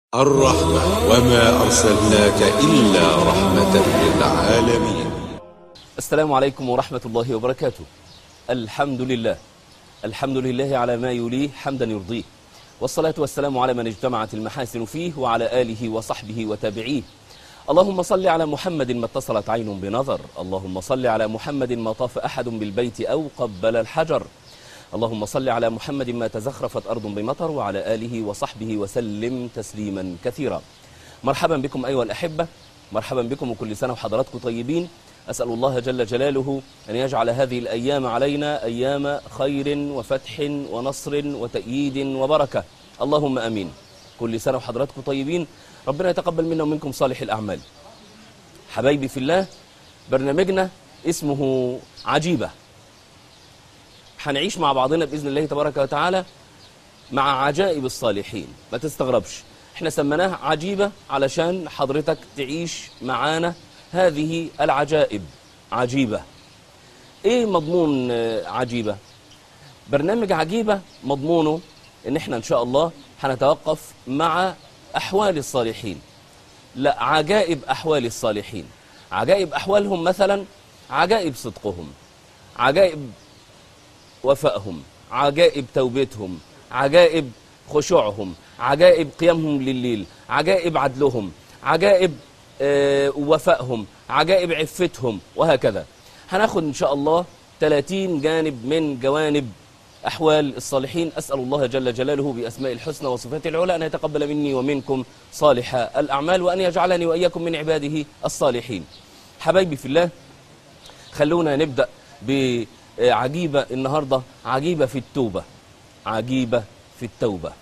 الرحمة وما أرسلناك إلا رحمة للعالمين السلام عليكم ورحمة الله وبركاته الحمد لله الحمد لله على ما يليه حمدا يرضيه والصلاة والسلام على من اجتمعت المحاسن فيه وعلى آله وصحبه وتابعيه اللهم صل على محمد ما اتصلت عين بنظر اللهم صل على محمد ما طاف أحد بالبيت أو قبل الحجر اللهم صل على محمد ما تزخرفت أرض بمطر وعلى آله وصحبه وسلم تسليما كثيرا مرحبا بكم أيها الأحبة مرحبا بكم وكل سنة وحضراتكم طيبين أسأل الله جل جلاله أن يجعل هذه الأيام علينا أيام خير وفتح ونصر وتأييد وبركة اللهم أمين كل سنة وحضراتكم طيبين ربنا يتقبل منا ومنكم صالح الأعمال حبايبي في الله برنامجنا اسمه عجيبة هنعيش مع بعضنا بإذن الله تبارك وتعالى مع عجائب الصالحين ما تستغربش احنا سميناه عجيبة علشان حضرتك تعيش معانا هذه العجائب عجيبة ايه مضمون آه، عجيبة برنامج عجيبة مضمونه ان احنا ان شاء الله هنتوقف مع احوال الصالحين لا عجائب احوال الصالحين عجائب احوالهم مثلا عجائب صدقهم عجائب وفائهم عجائب توبتهم عجائب خشوعهم عجائب قيامهم لليل عجائب عدلهم عجائب آه، وفائهم عجائب عفتهم وهكذا هناخد إن شاء الله 30 جانب من جوانب أحوال الصالحين أسأل الله جل جلاله بأسماء الحسنى وصفاته العلى أن يتقبل مني ومنكم صالح الأعمال وأن يجعلني وإياكم من عباده الصالحين حبايبي في الله خلونا نبدأ بعجيبة النهاردة عجيبة في التوبة عجيبة في التوبة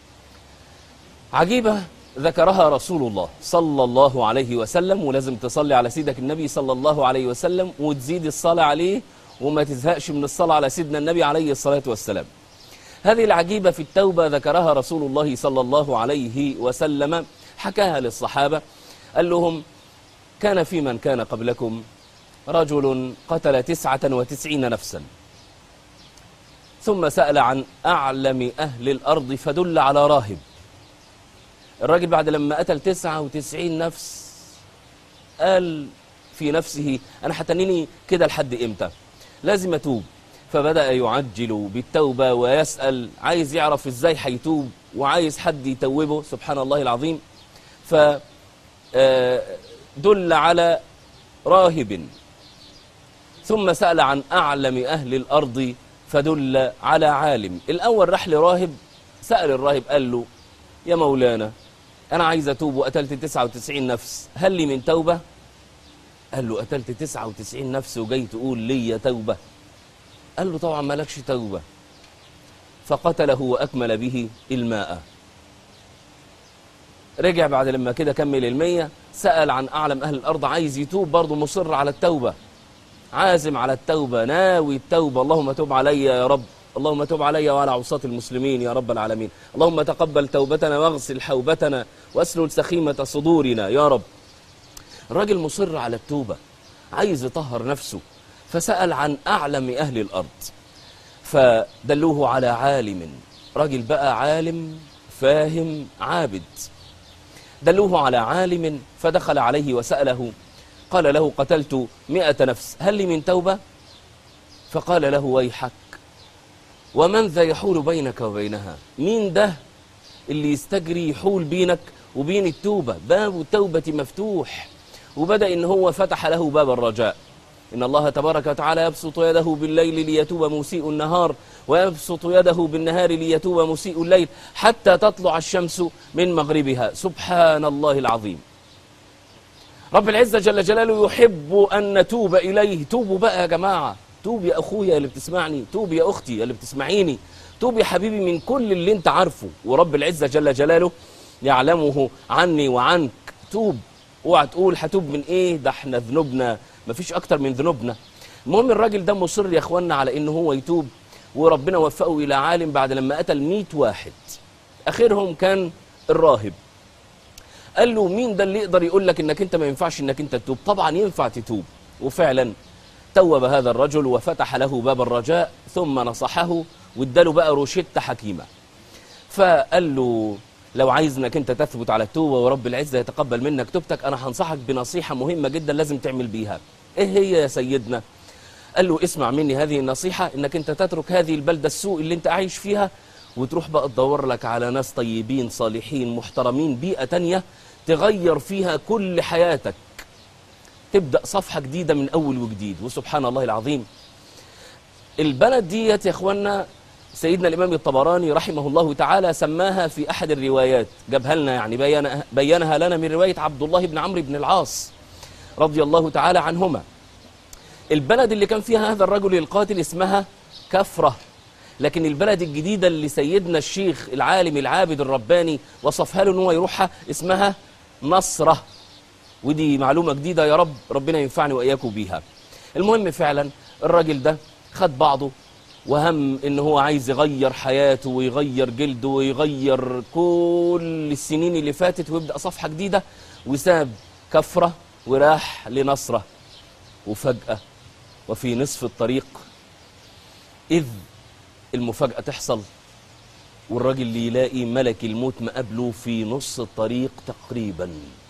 عجيبة ذكرها رسول الله صلى الله عليه وسلم ولازم تصلي على سيدك النبي صلى الله عليه وسلم وتزيد الصلاة عليه وما تزهقش من الصلاة على سيدنا النبي عليه الصلاة والسلام هذه العجيبة في التوبة ذكرها رسول الله صلى الله عليه وسلم حكاها للصحابة قال لهم كان في من كان قبلكم رجل قتل تسعة وتسعين نفسا ثم سأل عن أعلم أهل الأرض فدل على راهب الراجل بعد لما قتل تسعة وتسعين نفس قال في نفسه أنا هتنيني كده لحد إمتى لازم أتوب فبدأ يعجل بالتوبة ويسأل عايز يعرف إزاي هيتوب وعايز حد يتوبه سبحان الله العظيم فدل على راهب ثم سأل عن أعلم أهل الأرض فدل على عالم الأول راح لراهب سأل الراهب قال له يا مولانا أنا عايز أتوب وقتلت 99 نفس هل لي من توبة؟ قال له قتلت 99 نفس وجاي تقول لي توبة قال له طبعا مالكش توبة فقتله وأكمل به الماء رجع بعد لما كده كمل المية سأل عن أعلم أهل الأرض عايز يتوب برضه مصر على التوبة عازم على التوبة ناوي التوبة اللهم تب علي يا رب اللهم تب علي وعلى عصاة المسلمين يا رب العالمين اللهم تقبل توبتنا واغسل حوبتنا واسلل سخيمة صدورنا يا رب الراجل مصر على التوبة عايز يطهر نفسه فسأل عن أعلم أهل الأرض فدلوه على عالم راجل بقى عالم فاهم عابد دلوه على عالم فدخل عليه وسأله قال له قتلت مئة نفس هل لي من توبة فقال له ويحك ومن ذا يحول بينك وبينها مين ده اللي يستجري يحول بينك وبين التوبة باب التوبة مفتوح وبدأ إن هو فتح له باب الرجاء إن الله تبارك وتعالى يبسط يده بالليل ليتوب مسيء النهار ويبسط يده بالنهار ليتوب مسيء الليل حتى تطلع الشمس من مغربها سبحان الله العظيم رب العزة جل جلاله يحب أن نتوب إليه توبوا بقى يا جماعة توب يا أخويا اللي بتسمعني توب يا أختي اللي بتسمعيني توب يا حبيبي من كل اللي انت عارفه ورب العزة جل جلاله يعلمه عني وعنك توب اوعى تقول هتوب من ايه ده احنا ذنوبنا مفيش اكتر من ذنوبنا المهم الراجل ده مصر يا اخوانا على ان هو يتوب وربنا وفقه الى عالم بعد لما قتل 100 واحد اخرهم كان الراهب قال له مين ده اللي يقدر يقول لك انك انت ما ينفعش انك انت تتوب طبعا ينفع تتوب وفعلا توب هذا الرجل وفتح له باب الرجاء ثم نصحه واداله بقى روشتة حكيمة فقال له لو عايز انك انت تثبت على التوبه ورب العزه يتقبل منك توبتك انا هنصحك بنصيحه مهمه جدا لازم تعمل بيها ايه هي يا سيدنا قال له اسمع مني هذه النصيحه انك انت تترك هذه البلده السوء اللي انت عايش فيها وتروح بقى تدور لك على ناس طيبين صالحين محترمين بيئه تانية تغير فيها كل حياتك تبدا صفحه جديده من اول وجديد وسبحان الله العظيم البلد ديت يا اخوانا سيدنا الامام الطبراني رحمه الله تعالى سماها في احد الروايات جابها لنا يعني بينها, بينها لنا من روايه عبد الله بن عمرو بن العاص رضي الله تعالى عنهما البلد اللي كان فيها هذا الرجل القاتل اسمها كفره لكن البلد الجديده اللي سيدنا الشيخ العالم العابد الرباني وصفها له ان هو يروحها اسمها نصره ودي معلومه جديده يا رب ربنا ينفعني واياكم بيها المهم فعلا الراجل ده خد بعضه وهم ان هو عايز يغير حياته ويغير جلده ويغير كل السنين اللي فاتت ويبدا صفحه جديده وساب كفره وراح لنصره وفجاه وفي نصف الطريق اذ المفاجاه تحصل والراجل اللي يلاقي ملك الموت مقابله في نص الطريق تقريبا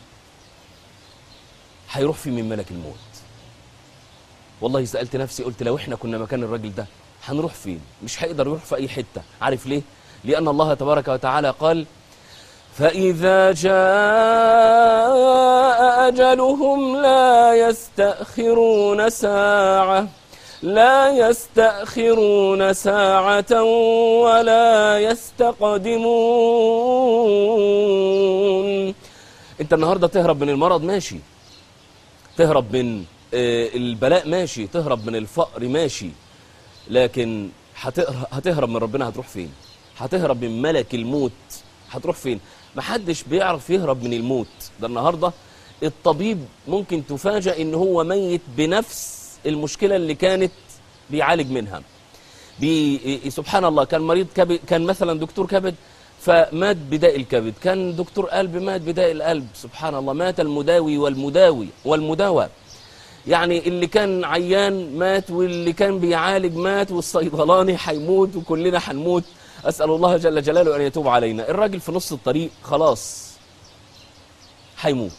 هيروح في من ملك الموت والله سألت نفسي قلت لو احنا كنا مكان الراجل ده هنروح فين مش هيقدر يروح في أي حتة عارف ليه لأن الله تبارك وتعالى قال فإذا جاء أجلهم لا يستأخرون ساعة لا يستأخرون ساعة ولا يستقدمون انت النهاردة تهرب من المرض ماشي تهرب من آه، البلاء ماشي تهرب من الفقر ماشي لكن هتهر- هتهرب من ربنا هتروح فين هتهرب من ملك الموت هتروح فين محدش بيعرف يهرب من الموت ده النهارده الطبيب ممكن تفاجأ ان هو ميت بنفس المشكله اللي كانت بيعالج منها بي سبحان الله كان مريض كبد كان مثلا دكتور كبد فمات بداء الكبد كان دكتور قلب مات بداء القلب سبحان الله مات المداوي والمداوي والمداوى يعني اللي كان عيان مات واللي كان بيعالج مات والصيدلاني هيموت وكلنا هنموت اسال الله جل جلاله ان يتوب علينا الراجل في نص الطريق خلاص هيموت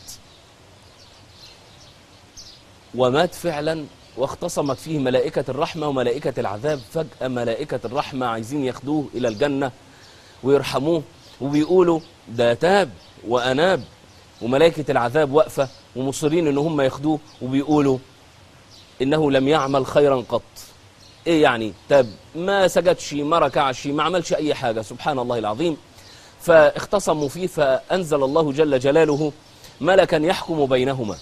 ومات فعلا واختصمت فيه ملائكة الرحمة وملائكة العذاب فجأة ملائكة الرحمة عايزين ياخدوه إلى الجنة ويرحموه وبيقولوا ده تاب وأناب وملائكة العذاب واقفة ومصرين إن هم ياخدوه وبيقولوا إنه لم يعمل خيرا قط إيه يعني تاب ما سجدش ما ركعش ما عملش أي حاجة سبحان الله العظيم فاختصموا فيه فأنزل الله جل جلاله ملكا يحكم بينهما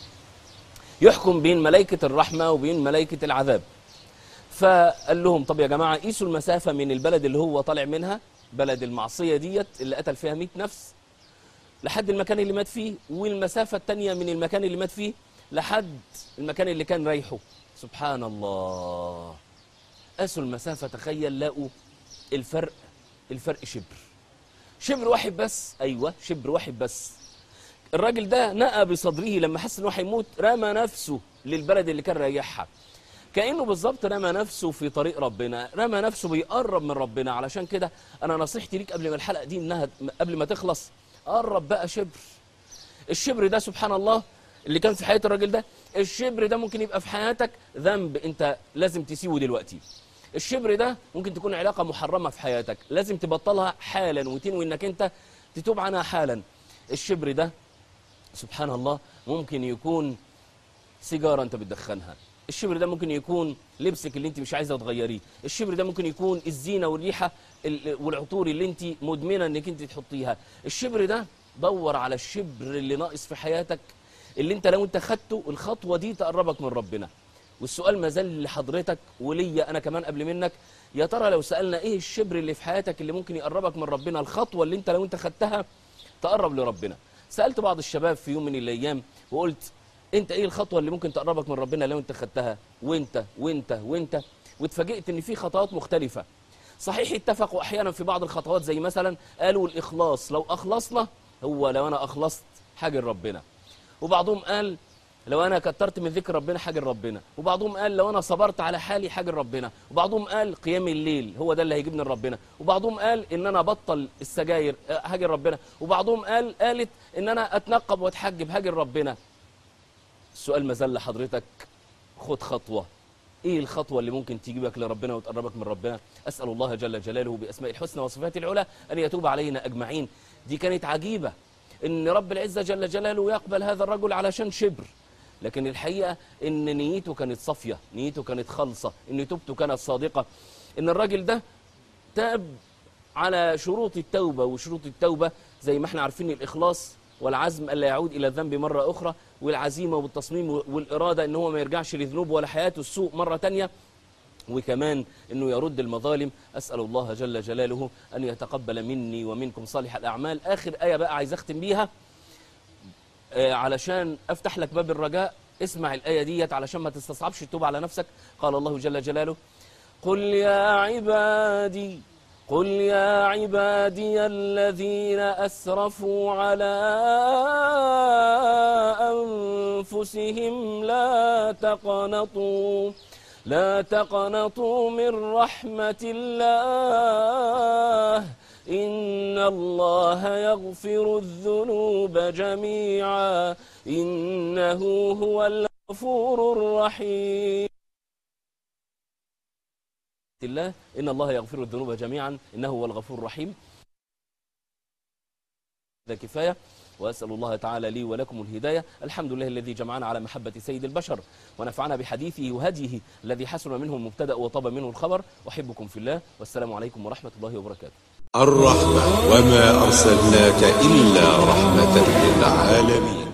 يحكم بين ملائكة الرحمة وبين ملائكة العذاب فقال لهم طب يا جماعة قيسوا المسافة من البلد اللي هو طالع منها بلد المعصية ديت اللي قتل فيها 100 نفس لحد المكان اللي مات فيه والمسافة التانية من المكان اللي مات فيه لحد المكان اللي كان رايحه سبحان الله قاسوا المسافة تخيل لقوا الفرق الفرق شبر شبر واحد بس أيوة شبر واحد بس الراجل ده نأى بصدره لما حس انه هيموت رمى نفسه للبلد اللي كان رايحها كانه بالظبط رمى نفسه في طريق ربنا رمى نفسه بيقرب من ربنا علشان كده انا نصيحتي ليك قبل ما الحلقه دي انها قبل ما تخلص قرب بقى شبر الشبر ده سبحان الله اللي كان في حياه الراجل ده الشبر ده ممكن يبقى في حياتك ذنب انت لازم تسيبه دلوقتي الشبر ده ممكن تكون علاقه محرمه في حياتك لازم تبطلها حالا وتنوي انك انت تتوب عنها حالا الشبر ده سبحان الله ممكن يكون سيجاره انت بتدخنها الشبر ده ممكن يكون لبسك اللي انت مش عايزه تغيريه الشبر ده ممكن يكون الزينه والريحه ال- والعطور اللي انت مدمنه انك انت تحطيها الشبر ده دور على الشبر اللي ناقص في حياتك اللي انت لو انت خدته الخطوه دي تقربك من ربنا والسؤال ما زال لحضرتك وليا انا كمان قبل منك يا ترى لو سالنا ايه الشبر اللي في حياتك اللي ممكن يقربك من ربنا الخطوه اللي انت لو انت خدتها تقرب لربنا سالت بعض الشباب في يوم من الايام وقلت انت ايه الخطوه اللي ممكن تقربك من ربنا لو انت خدتها وانت وانت وانت واتفاجئت ان في خطوات مختلفه صحيح اتفقوا احيانا في بعض الخطوات زي مثلا قالوا الاخلاص لو اخلصنا هو لو انا اخلصت حاجه لربنا وبعضهم قال لو انا كترت من ذكر ربنا حاجه ربنا وبعضهم قال لو انا صبرت على حالي حاجه ربنا وبعضهم قال قيام الليل هو ده اللي هيجيبني لربنا وبعضهم قال ان انا ابطل السجاير آه، حاجه ربنا وبعضهم قال قالت ان انا اتنقب واتحجب حاجه ربنا السؤال ما زال لحضرتك خد خطوه ايه الخطوه اللي ممكن تجيبك لربنا وتقربك من ربنا اسال الله جل جلاله باسماء الحسنى وصفاته العلى ان يتوب علينا اجمعين دي كانت عجيبه ان رب العزه جل جلاله يقبل هذا الرجل علشان شبر لكن الحقيقه ان نيته كانت صافيه نيته كانت خالصه ان توبته كانت صادقه ان الراجل ده تاب على شروط التوبة وشروط التوبة زي ما احنا عارفين الإخلاص والعزم ألا يعود إلى الذنب مرة أخرى والعزيمة والتصميم والإرادة إن هو ما يرجعش لذنوب ولا حياته السوء مرة تانية وكمان انه يرد المظالم اسال الله جل جلاله ان يتقبل مني ومنكم صالح الاعمال اخر ايه بقى عايز اختم بيها آه، علشان افتح لك باب الرجاء اسمع الايه ديت علشان ما تستصعبش التوبه على نفسك قال الله جل جلاله قل يا عبادي قل يا عبادي الذين اسرفوا على انفسهم لا تقنطوا لا تقنطوا من رحمه الله إن الله يغفر الذنوب جميعا إنه هو الغفور الرحيم الله إن الله يغفر الذنوب جميعا إنه هو الغفور الرحيم هذا كفاية وأسأل الله تعالى لي ولكم الهداية الحمد لله الذي جمعنا على محبة سيد البشر ونفعنا بحديثه وهديه الذي حسن منه المبتدأ وطاب منه الخبر أحبكم في الله والسلام عليكم ورحمة الله وبركاته الرحمة وما أرسلناك إلا رحمة للعالمين